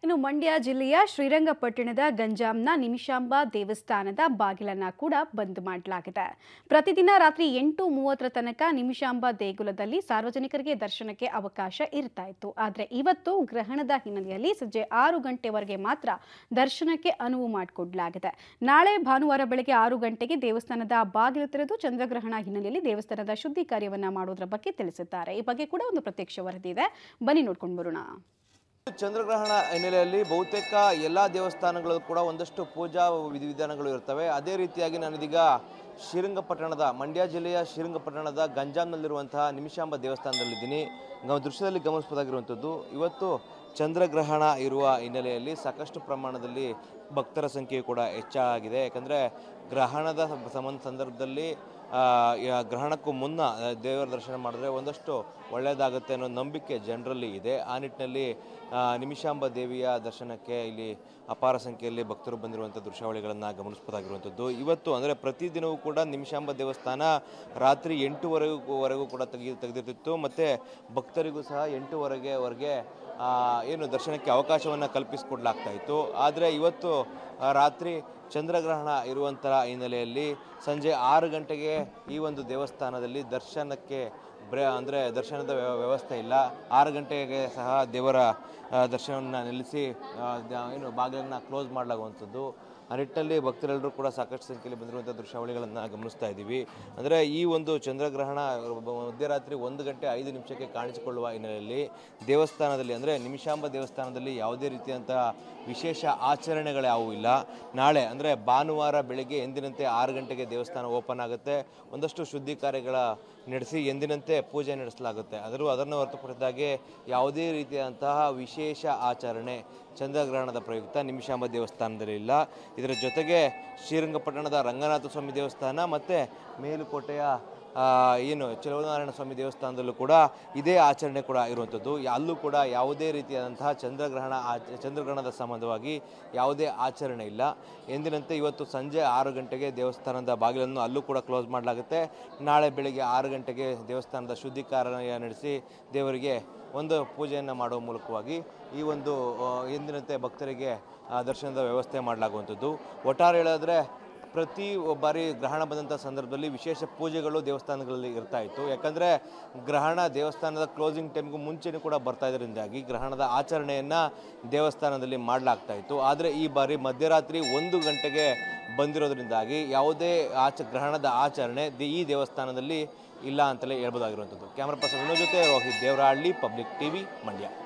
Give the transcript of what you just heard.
ಇನ್ನು ಮಂಡ್ಯ ಜಿಲ್ಲೆಯ ಶ್ರೀರಂಗಪಟ್ಟಣದ ಗಂಜಾಂನ ನಿಮಿಷಾಂಬ ದೇವಸ್ಥಾನದ ಬಾಗಿಲನ್ನ ಕೂಡ ಬಂದ್ ಮಾಡಲಾಗಿದೆ ಪ್ರತಿದಿನ ರಾತ್ರಿ ಎಂಟು ಮೂವತ್ತರ ತನಕ ನಿಮಿಷಾಂಬ ದೇಗುಲದಲ್ಲಿ ಸಾರ್ವಜನಿಕರಿಗೆ ದರ್ಶನಕ್ಕೆ ಅವಕಾಶ ಇರ್ತಾ ಇತ್ತು ಆದರೆ ಇವತ್ತು ಗ್ರಹಣದ ಹಿನ್ನೆಲೆಯಲ್ಲಿ ಸಂಜೆ ಆರು ಗಂಟೆವರೆಗೆ ಮಾತ್ರ ದರ್ಶನಕ್ಕೆ ಅನುವು ಮಾಡಿಕೊಡಲಾಗಿದೆ ನಾಳೆ ಭಾನುವಾರ ಬೆಳಗ್ಗೆ ಆರು ಗಂಟೆಗೆ ದೇವಸ್ಥಾನದ ಬಾಗಿಲು ತೆರೆದು ಚಂದ್ರಗ್ರಹಣ ಹಿನ್ನೆಲೆಯಲ್ಲಿ ದೇವಸ್ಥಾನದ ಶುದ್ಧಿ ಕಾರ್ಯವನ್ನ ಮಾಡೋದ್ರ ಬಗ್ಗೆ ತಿಳಿಸಿದ್ದಾರೆ ಈ ಬಗ್ಗೆ ಕೂಡ ಒಂದು ಪ್ರತ್ಯಕ್ಷ ವರದಿ ಇದೆ ಬನ್ನಿ ನೋಡ್ಕೊಂಡು ಬರೋಣ ಚಂದ್ರಗ್ರಹಣ ಹಿನ್ನೆಲೆಯಲ್ಲಿ ಬಹುತೇಕ ಎಲ್ಲ ದೇವಸ್ಥಾನಗಳು ಕೂಡ ಒಂದಷ್ಟು ಪೂಜಾ ವಿಧಿವಿಧಾನಗಳು ಇರ್ತವೆ ಅದೇ ರೀತಿಯಾಗಿ ನಾನಿದೀಗ ಶ್ರೀರಂಗಪಟ್ಟಣದ ಮಂಡ್ಯ ಜಿಲ್ಲೆಯ ಶ್ರೀರಂಗಪಟ್ಟಣದ ಗಂಜಾಂನಲ್ಲಿರುವಂತಹ ನಿಮಿಷಾಂಬ ದೇವಸ್ಥಾನದಲ್ಲಿದ್ದೀನಿ ನಾವು ದೃಶ್ಯದಲ್ಲಿ ಗಮನಿಸಬಹುದಾಗಿರುವಂಥದ್ದು ಇವತ್ತು ಚಂದ್ರಗ್ರಹಣ ಇರುವ ಹಿನ್ನೆಲೆಯಲ್ಲಿ ಸಾಕಷ್ಟು ಪ್ರಮಾಣದಲ್ಲಿ ಭಕ್ತರ ಸಂಖ್ಯೆ ಕೂಡ ಹೆಚ್ಚಾಗಿದೆ ಯಾಕಂದರೆ ಗ್ರಹಣದ ಸಂಬಂಧ ಸಂದರ್ಭದಲ್ಲಿ ಆ, ಯಾ- ಗ್ರಹಣಕ್ಕೂ ಮುನ್ನ ಆ, ದೇವರ ದರ್ಶನ ಮಾಡಿದ್ರೆ ಒಂದಷ್ಟು ಒಳ್ಳೆಯದಾಗುತ್ತೆ ಅನ್ನೋ ನಂಬಿಕೆ ಜನರಲ್ಲಿ ಇದೆ ಆ ನಿಟ್ಟಿನಲ್ಲಿ ಆ, ನಿಮಿಷಾಂಬ ದೇವಿಯ ದರ್ಶನಕ್ಕೆ ಇಲ್ಲಿ ಅಪಾರ ಸಂಖ್ಯೆಯಲ್ಲಿ ಭಕ್ತರು ಬಂದಿರುವಂಥ ದೃಶ್ಯಾವಳಿಗಳನ್ನು ಗಮನಿಸಬಹುದಾಗಿರುವಂಥದ್ದು ಇವತ್ತು ಅಂದರೆ ಪ್ರತಿದಿನವೂ ಕೂಡ ನಿಮಿಷಾಂಬ ದೇವಸ್ಥಾನ ರಾತ್ರಿ ಎಂಟುವರೆಗೂ ವರೆಗೂ ಕೂಡ ತೆಗಿ ತೆಗೆದಿರ್ತಿತ್ತು ಮತ್ತು ಭಕ್ತರಿಗೂ ಸಹ ಎಂಟುವರೆಗೆ ವರೆಗೆ ಆ, ಏನು ದರ್ಶನಕ್ಕೆ ಅವಕಾಶವನ್ನು ಕಲ್ಪಿಸಿಕೊಡ್ಲಾಗ್ತಾ ಇತ್ತು ಆದರೆ ಇವತ್ತು ಆ, ರಾತ್ರಿ ಚಂದ್ರಗ್ರಹಣ ಇರುವಂತಹ ಹಿನ್ನೆಲೆಯಲ್ಲಿ ಸಂಜೆ ಆರು ಗಂಟೆಗೆ ಈ ಒಂದು ದೇವಸ್ಥಾನದಲ್ಲಿ ದರ್ಶನಕ್ಕೆ ಬ್ರೇ ಅಂದರೆ ದರ್ಶನದ ವ್ಯ- ವ್ಯವಸ್ಥೆ ಇಲ್ಲ ಆರು ಗಂಟೆಗೆ ಸಹ ದೇವರ ಆ, ದರ್ಶನವನ್ನು ನಿಲ್ಲಿಸಿ ಆ, ದ- ಏನು ಬಾಗಿಲನ್ನು ಕ್ಲೋಸ್ ಮಾಡಲಾಗುವಂಥದ್ದು ಆ ನಿಟ್ಟಿನಲ್ಲಿ ಭಕ್ತರೆಲ್ಲರೂ ಕೂಡ ಸಾಕಷ್ಟು ಸಂಖ್ಯೆಯಲ್ಲಿ ಬಂದಿರುವಂಥ ದೃಶ್ಯಾವಳಿಗಳನ್ನು ಗಮನಿಸ್ತಾ ಇದ್ದೀವಿ ಅಂದರೆ ಈ ಒಂದು ಚಂದ್ರಗ್ರಹಣ ಮಧ್ಯರಾತ್ರಿ ಒಂದು ಗಂಟೆ ಐದು ನಿಮಿಷಕ್ಕೆ ಕಾಣಿಸಿಕೊಳ್ಳುವ ಹಿನ್ನೆಲೆಯಲ್ಲಿ ದೇವಸ್ಥಾನದಲ್ಲಿ ಅಂದರೆ ನಿಮಿಷಾಂಬ ದೇವಸ್ಥಾನದಲ್ಲಿ ಯಾವುದೇ ರೀತಿಯಂತಹ ವಿಶೇಷ ಆಚರಣೆಗಳು ಯಾವುವು ಇಲ್ಲ ನಾಳೆ ಅಂದರೆ ಭಾನುವಾರ ಬೆಳಗ್ಗೆ ಎಂದಿನಂತೆ ಆರು ಗಂಟೆಗೆ ದೇವಸ್ಥಾನ ಓಪನ್ ಆಗುತ್ತೆ ಒಂದಷ್ಟು ಶುದ್ಧಿ ಕಾರ್ಯಗಳ ನಡೆಸಿ ಎಂದಿನಂತೆ ಪೂಜೆ ನಡೆಸಲಾಗುತ್ತೆ ಆದರೂ ಅದನ್ನು ಹೊರತುಪಡಿಸಿದಾಗೆ ಯಾವುದೇ ರೀತಿಯಾದಂತಹ ವಿಶೇಷ ಆಚರಣೆ ಚಂದ್ರಗ್ರಹಣದ ಪ್ರಯುಕ್ತ ನಿಮಿಷಾಂಬ ದೇವಸ್ಥಾನದಲ್ಲಿ ಇಲ್ಲ ಇದರ ಜೊತೆಗೆ ಶ್ರೀರಂಗಪಟ್ಟಣದ ರಂಗನಾಥ ಸ್ವಾಮಿ ದೇವಸ್ಥಾನ ಮತ್ತು ಮೇಲುಕೋಟೆಯ ಆ, ಏನು ಚಲವನಾರಾಯಣ ಸ್ವಾಮಿ ದೇವಸ್ಥಾನದಲ್ಲೂ ಕೂಡ ಇದೇ ಆಚರಣೆ ಕೂಡ ಇರುವಂಥದ್ದು ಅಲ್ಲೂ ಕೂಡ ಯಾವುದೇ ರೀತಿಯಾದಂತಹ ಚಂದ್ರಗ್ರಹಣ ಆಚ ಚಂದ್ರಗ್ರಹಣದ ಸಂಬಂಧವಾಗಿ ಯಾವುದೇ ಆಚರಣೆ ಇಲ್ಲ ಎಂದಿನಂತೆ ಇವತ್ತು ಸಂಜೆ ಆರು ಗಂಟೆಗೆ ದೇವಸ್ಥಾನದ ಬಾಗಿಲನ್ನು ಅಲ್ಲೂ ಕೂಡ ಕ್ಲೋಸ್ ಮಾಡಲಾಗುತ್ತೆ ನಾಳೆ ಬೆಳಗ್ಗೆ ಆರು ಗಂಟೆಗೆ ದೇವಸ್ಥಾನದ ಶುದ್ಧಿ ಕಾರ್ಯ ನಡೆಸಿ ದೇವರಿಗೆ ಒಂದು ಪೂಜೆಯನ್ನು ಮಾಡುವ ಮೂಲಕವಾಗಿ ಈ ಒಂದು ಆ, ಎಂದಿನಂತೆ ಭಕ್ತರಿಗೆ ಆ, ದರ್ಶನದ ವ್ಯವಸ್ಥೆ ಮಾಡಲಾಗುವಂಥದ್ದು ಒಟ್ಟಾರೆ ಹೇಳಿದ್ರೆ ಪ್ರತಿ ಬಾರಿ ಗ್ರಹಣ ಬಂದಂಥ ಸಂದರ್ಭದಲ್ಲಿ ವಿಶೇಷ ಪೂಜೆಗಳು ದೇವಸ್ಥಾನಗಳಲ್ಲಿ ಇರ್ತಾ ಇತ್ತು ಯಾಕಂದರೆ ಗ್ರಹಣ ದೇವಸ್ಥಾನದ ಕ್ಲೋಸಿಂಗ್ ಟೈಮ್ಗೂ ಮುಂಚೆನೂ ಕೂಡ ಬರ್ತಾ ಇದರಿಂದಾಗಿ ಗ್ರಹಣದ ಆಚರಣೆಯನ್ನು ದೇವಸ್ಥಾನದಲ್ಲಿ ಮಾಡಲಾಗ್ತಾ ಇತ್ತು ಆದರೆ ಈ ಬಾರಿ ಮಧ್ಯರಾತ್ರಿ ಒಂದು ಗಂಟೆಗೆ ಬಂದಿರೋದ್ರಿಂದಾಗಿ ಯಾವುದೇ ಆಚ ಗ್ರಹಣದ ಆಚರಣೆ ದಿ- ಈ ದೇವಸ್ಥಾನದಲ್ಲಿ ಇಲ್ಲ ಅಂತಲೇ ಹೇಳ್ಬೋದಾಗಿರುವಂಥದ್ದು ಕ್ಯಾಮ್ರಾ ಪರ್ಸನ್ ವಿನೋದ್ ಜೊತೆ ರೋಹಿತ್ ದೇವರಹಳ್ಳಿ ಪಬ್ಲಿಕ್ ಟಿವಿ ಮಂಡ್ಯ